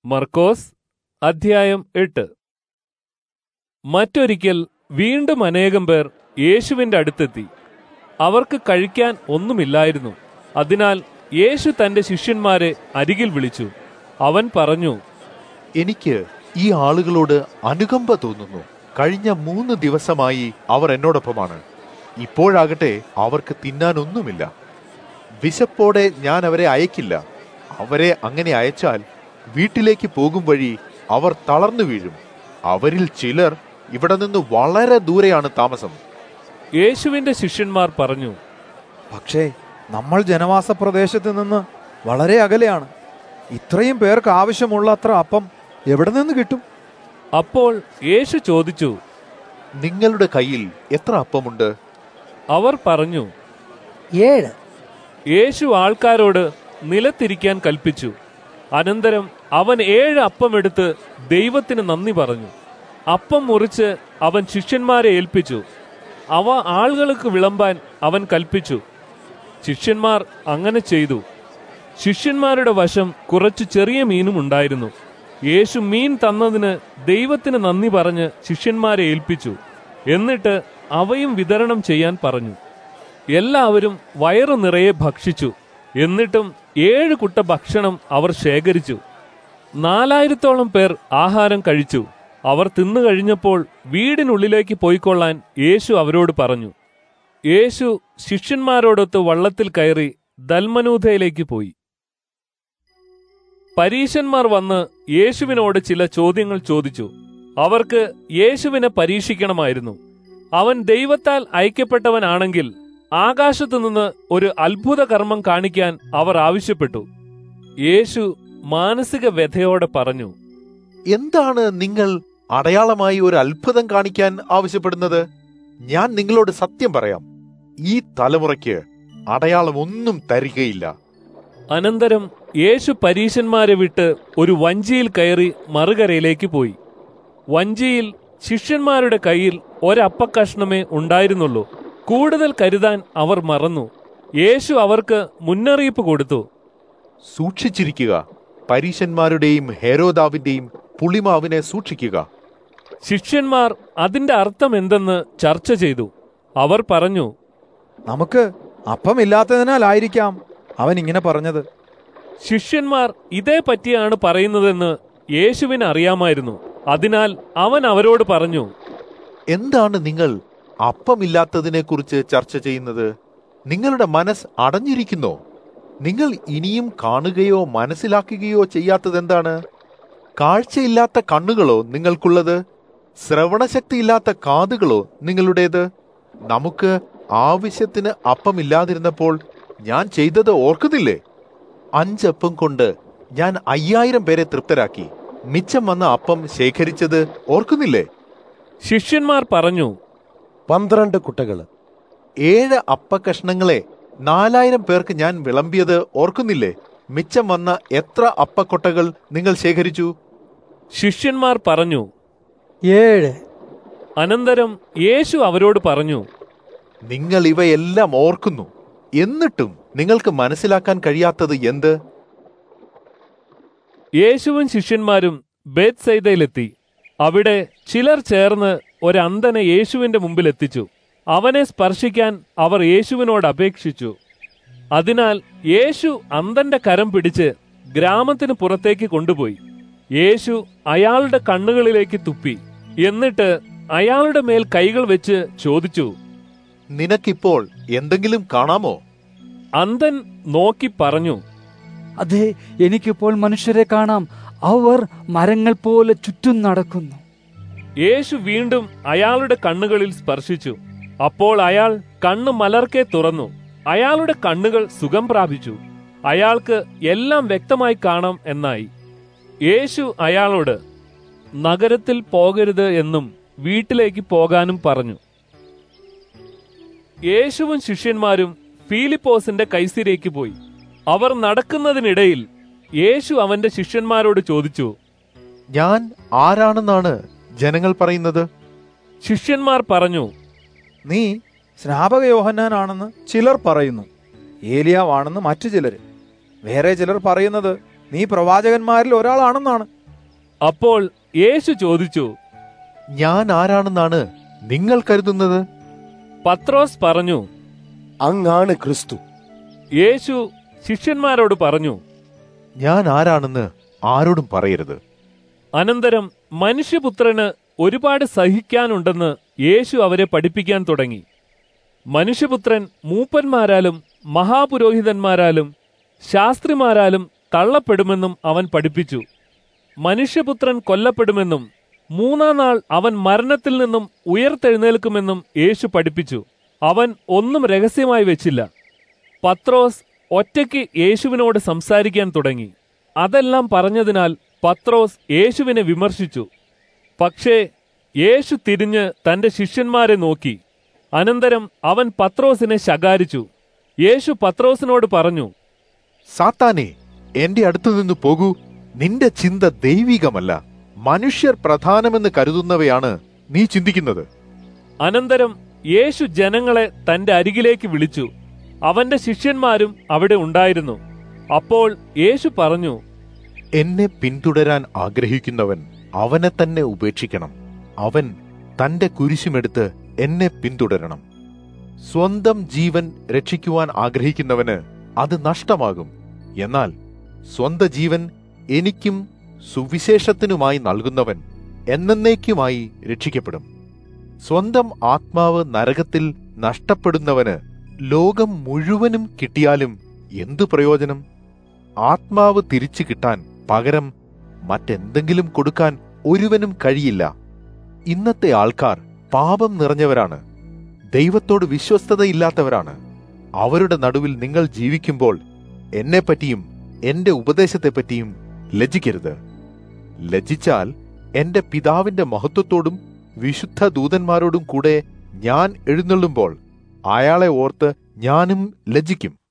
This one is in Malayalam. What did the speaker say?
മർക്കോസ് അധ്യായം എട്ട് മറ്റൊരിക്കൽ വീണ്ടും അനേകം പേർ യേശുവിന്റെ അടുത്തെത്തി അവർക്ക് കഴിക്കാൻ ഒന്നുമില്ലായിരുന്നു അതിനാൽ യേശു തന്റെ ശിഷ്യന്മാരെ അരികിൽ വിളിച്ചു അവൻ പറഞ്ഞു എനിക്ക് ഈ ആളുകളോട് അനുകമ്പ തോന്നുന്നു കഴിഞ്ഞ മൂന്ന് ദിവസമായി അവർ എന്നോടൊപ്പമാണ് ഇപ്പോഴാകട്ടെ അവർക്ക് തിന്നാനൊന്നുമില്ല വിശപ്പോടെ ഞാൻ അവരെ അയക്കില്ല അവരെ അങ്ങനെ അയച്ചാൽ വീട്ടിലേക്ക് പോകും വഴി അവർ തളർന്നു വീഴും അവരിൽ ചിലർ ഇവിടെ നിന്ന് വളരെ ദൂരെയാണ് താമസം യേശുവിന്റെ ശിഷ്യന്മാർ പറഞ്ഞു പക്ഷേ നമ്മൾ ജനവാസ പ്രദേശത്ത് നിന്ന് വളരെ അകലെയാണ് ഇത്രയും പേർക്ക് ആവശ്യമുള്ള അത്ര അപ്പം എവിടെ നിന്ന് കിട്ടും അപ്പോൾ യേശു ചോദിച്ചു നിങ്ങളുടെ കയ്യിൽ എത്ര അപ്പമുണ്ട് അവർ പറഞ്ഞു ഏഴ് യേശു ആൾക്കാരോട് നിലത്തിരിക്കാൻ കൽപ്പിച്ചു അനന്തരം അവൻ ഏഴ് അപ്പം എടുത്ത് ദൈവത്തിന് നന്ദി പറഞ്ഞു അപ്പം മുറിച്ച് അവൻ ശിഷ്യന്മാരെ ഏൽപ്പിച്ചു അവ ആളുകൾക്ക് വിളമ്പാൻ അവൻ കൽപ്പിച്ചു ശിഷ്യന്മാർ അങ്ങനെ ചെയ്തു ശിഷ്യന്മാരുടെ വശം കുറച്ചു ചെറിയ മീനും ഉണ്ടായിരുന്നു യേശു മീൻ തന്നതിന് ദൈവത്തിന് നന്ദി പറഞ്ഞ് ശിഷ്യന്മാരെ ഏൽപ്പിച്ചു എന്നിട്ട് അവയും വിതരണം ചെയ്യാൻ പറഞ്ഞു എല്ലാവരും വയറു നിറയെ ഭക്ഷിച്ചു എന്നിട്ടും ഏഴ് കുട്ട ഭക്ഷണം അവർ ശേഖരിച്ചു നാലായിരത്തോളം പേർ ആഹാരം കഴിച്ചു അവർ തിന്നു കഴിഞ്ഞപ്പോൾ വീടിനുള്ളിലേക്ക് പോയിക്കൊള്ളാൻ യേശു അവരോട് പറഞ്ഞു യേശു ശിഷ്യന്മാരോടൊത്ത് വള്ളത്തിൽ കയറി ദൽമനൂഥയിലേക്ക് പോയി പരീശന്മാർ വന്ന് യേശുവിനോട് ചില ചോദ്യങ്ങൾ ചോദിച്ചു അവർക്ക് യേശുവിനെ പരീക്ഷിക്കണമായിരുന്നു അവൻ ദൈവത്താൽ അയക്കപ്പെട്ടവനാണെങ്കിൽ ആകാശത്തു നിന്ന് ഒരു അത്ഭുത കർമ്മം കാണിക്കാൻ അവർ ആവശ്യപ്പെട്ടു യേശു മാനസിക വ്യഥയോടെ പറഞ്ഞു എന്താണ് നിങ്ങൾ അടയാളമായി ഒരു അത്ഭുതം കാണിക്കാൻ ആവശ്യപ്പെടുന്നത് ഞാൻ നിങ്ങളോട് സത്യം പറയാം ഈ തലമുറയ്ക്ക് അടയാളം ഒന്നും തരികയില്ല അനന്തരം യേശു പരീശന്മാരെ വിട്ട് ഒരു വഞ്ചിയിൽ കയറി മറുകരയിലേക്ക് പോയി വഞ്ചിയിൽ ശിഷ്യന്മാരുടെ കയ്യിൽ ഒരപ്പക്കഷ്ണമേ ഉണ്ടായിരുന്നുള്ളൂ കൂടുതൽ കരുതാൻ അവർ മറന്നു യേശു അവർക്ക് മുന്നറിയിപ്പ് കൊടുത്തു സൂക്ഷിച്ചിരിക്കുക പരീശന്മാരുടെയും ഹേരോദാവിന്റെയും പുളിമാവിനെ സൂക്ഷിക്കുക ശിഷ്യന്മാർ അതിന്റെ അർത്ഥം എന്തെന്ന് ചർച്ച ചെയ്തു അവർ പറഞ്ഞു നമുക്ക് അപ്പമില്ലാത്തതിനാലായിരിക്കാം അവൻ ഇങ്ങനെ പറഞ്ഞത് ശിഷ്യന്മാർ ഇതേ പറ്റിയാണ് പറയുന്നതെന്ന് യേശുവിന് അറിയാമായിരുന്നു അതിനാൽ അവൻ അവരോട് പറഞ്ഞു എന്താണ് നിങ്ങൾ അപ്പമില്ലാത്തതിനെ കുറിച്ച് ചർച്ച ചെയ്യുന്നത് നിങ്ങളുടെ മനസ്സ് അടഞ്ഞിരിക്കുന്നോ നിങ്ങൾ ഇനിയും കാണുകയോ മനസ്സിലാക്കുകയോ ചെയ്യാത്തതെന്താണ് കാഴ്ചയില്ലാത്ത കണ്ണുകളോ നിങ്ങൾക്കുള്ളത് ശ്രവണശക്തിയില്ലാത്ത കാതുകളോ നിങ്ങളുടേത് നമുക്ക് ആവശ്യത്തിന് അപ്പമില്ലാതിരുന്നപ്പോൾ ഞാൻ ചെയ്തത് ഓർക്കുന്നില്ലേ അഞ്ചപ്പം കൊണ്ട് ഞാൻ അയ്യായിരം പേരെ തൃപ്തരാക്കി മിച്ചം വന്ന അപ്പം ശേഖരിച്ചത് ഓർക്കുന്നില്ലേ ശിഷ്യന്മാർ പറഞ്ഞു പന്ത്രണ്ട് കുട്ടകൾ ഏഴ് അപ്പക്കഷ്ണങ്ങളെ നാലായിരം പേർക്ക് ഞാൻ വിളമ്പിയത് ഓർക്കുന്നില്ലേ മിച്ചം വന്ന എത്ര അപ്പക്കൊട്ടകൾ നിങ്ങൾ ശേഖരിച്ചു ശിഷ്യന്മാർ പറഞ്ഞു ഏഴ് അനന്തരം യേശു അവരോട് പറഞ്ഞു നിങ്ങൾ ഇവയെല്ലാം ഓർക്കുന്നു എന്നിട്ടും നിങ്ങൾക്ക് മനസ്സിലാക്കാൻ കഴിയാത്തത് എന്ത് യേശുവും ശിഷ്യന്മാരും ബേത്സൈദയിലെത്തി അവിടെ ചിലർ ചേർന്ന് ഒരന്ധനെ യേശുവിന്റെ മുമ്പിൽ എത്തിച്ചു അവനെ സ്പർശിക്കാൻ അവർ യേശുവിനോട് അപേക്ഷിച്ചു അതിനാൽ യേശു അന്ധന്റെ കരം പിടിച്ച് ഗ്രാമത്തിന് പുറത്തേക്ക് കൊണ്ടുപോയി യേശു അയാളുടെ കണ്ണുകളിലേക്ക് തുപ്പി എന്നിട്ട് അയാളുടെ മേൽ കൈകൾ വെച്ച് ചോദിച്ചു നിനക്കിപ്പോൾ എന്തെങ്കിലും കാണാമോ അന്ധൻ നോക്കി പറഞ്ഞു അതെ എനിക്കിപ്പോൾ മനുഷ്യരെ കാണാം അവർ മരങ്ങൾ പോലെ ചുറ്റും നടക്കുന്നു യേശു വീണ്ടും അയാളുടെ കണ്ണുകളിൽ സ്പർശിച്ചു അപ്പോൾ അയാൾ കണ്ണ് മലർക്കെ തുറന്നു അയാളുടെ കണ്ണുകൾ സുഖം പ്രാപിച്ചു അയാൾക്ക് എല്ലാം വ്യക്തമായി കാണാം എന്നായി യേശു അയാളോട് നഗരത്തിൽ പോകരുത് എന്നും വീട്ടിലേക്ക് പോകാനും പറഞ്ഞു യേശുവും ശിഷ്യന്മാരും ഫീലിപ്പോസിന്റെ കൈസിരേക്ക് പോയി അവർ നടക്കുന്നതിനിടയിൽ യേശു അവന്റെ ശിഷ്യന്മാരോട് ചോദിച്ചു ഞാൻ ആരാണെന്നാണ് ജനങ്ങൾ പറയുന്നത് ശിഷ്യന്മാർ പറഞ്ഞു നീ സ്നാപക യോഹന്നാനാണെന്ന് ചിലർ പറയുന്നു ഏലിയാവാണെന്ന് മറ്റു ചിലർ വേറെ ചിലർ പറയുന്നത് നീ പ്രവാചകന്മാരിൽ ഒരാളാണെന്നാണ് അപ്പോൾ യേശു ചോദിച്ചു ഞാൻ ആരാണെന്നാണ് നിങ്ങൾ കരുതുന്നത് പത്രോസ് പറഞ്ഞു അങ്ങാണ് ക്രിസ്തു യേശു ശിഷ്യന്മാരോട് പറഞ്ഞു ഞാൻ ആരാണെന്ന് ആരോടും പറയരുത് അനന്തരം മനുഷ്യപുത്രന് ഒരുപാട് സഹിക്കാനുണ്ടെന്ന് യേശു അവരെ പഠിപ്പിക്കാൻ തുടങ്ങി മനുഷ്യപുത്രൻ മൂപ്പന്മാരാലും മഹാപുരോഹിതന്മാരാലും ശാസ്ത്രിമാരാലും തള്ളപ്പെടുമെന്നും അവൻ പഠിപ്പിച്ചു മനുഷ്യപുത്രൻ കൊല്ലപ്പെടുമെന്നും മൂന്നാം നാൾ അവൻ മരണത്തിൽ നിന്നും ഉയർത്തെഴുന്നേൽക്കുമെന്നും യേശു പഠിപ്പിച്ചു അവൻ ഒന്നും രഹസ്യമായി വെച്ചില്ല പത്രോസ് ഒറ്റയ്ക്ക് യേശുവിനോട് സംസാരിക്കാൻ തുടങ്ങി അതെല്ലാം പറഞ്ഞതിനാൽ പത്രോസ് യേശുവിനെ വിമർശിച്ചു പക്ഷേ യേശു തിരിഞ്ഞ് തന്റെ ശിഷ്യന്മാരെ നോക്കി അനന്തരം അവൻ പത്രോസിനെ ശകാരിച്ചു യേശു പത്രോസിനോട് പറഞ്ഞു സാത്താനെ എന്റെ അടുത്തു നിന്ന് പോകൂ നിന്റെ ചിന്ത ദൈവികമല്ല മനുഷ്യർ പ്രധാനമെന്ന് കരുതുന്നവയാണ് നീ ചിന്തിക്കുന്നത് അനന്തരം യേശു ജനങ്ങളെ തന്റെ അരികിലേക്ക് വിളിച്ചു അവന്റെ ശിഷ്യന്മാരും അവിടെ ഉണ്ടായിരുന്നു അപ്പോൾ യേശു പറഞ്ഞു എന്നെ പിന്തുടരാൻ ആഗ്രഹിക്കുന്നവൻ അവനെ തന്നെ ഉപേക്ഷിക്കണം അവൻ തന്റെ കുരിശുമെടുത്ത് എന്നെ പിന്തുടരണം സ്വന്തം ജീവൻ രക്ഷിക്കുവാൻ ആഗ്രഹിക്കുന്നവന് അത് നഷ്ടമാകും എന്നാൽ സ്വന്ത ജീവൻ എനിക്കും സുവിശേഷത്തിനുമായി നൽകുന്നവൻ എന്നേക്കുമായി രക്ഷിക്കപ്പെടും സ്വന്തം ആത്മാവ് നരകത്തിൽ നഷ്ടപ്പെടുന്നവന് ലോകം മുഴുവനും കിട്ടിയാലും എന്തു പ്രയോജനം ആത്മാവ് തിരിച്ചു കിട്ടാൻ പകരം മറ്റെന്തെങ്കിലും കൊടുക്കാൻ ഒരുവനും കഴിയില്ല ഇന്നത്തെ ആൾക്കാർ പാപം നിറഞ്ഞവരാണ് ദൈവത്തോട് വിശ്വസ്തതയില്ലാത്തവരാണ് അവരുടെ നടുവിൽ നിങ്ങൾ ജീവിക്കുമ്പോൾ എന്നെപ്പറ്റിയും എന്റെ ഉപദേശത്തെപ്പറ്റിയും ലജ്ജിക്കരുത് ലജ്ജിച്ചാൽ എന്റെ പിതാവിന്റെ മഹത്വത്തോടും വിശുദ്ധ ദൂതന്മാരോടും കൂടെ ഞാൻ എഴുന്നള്ളുമ്പോൾ അയാളെ ഓർത്ത് ഞാനും ലജ്ജിക്കും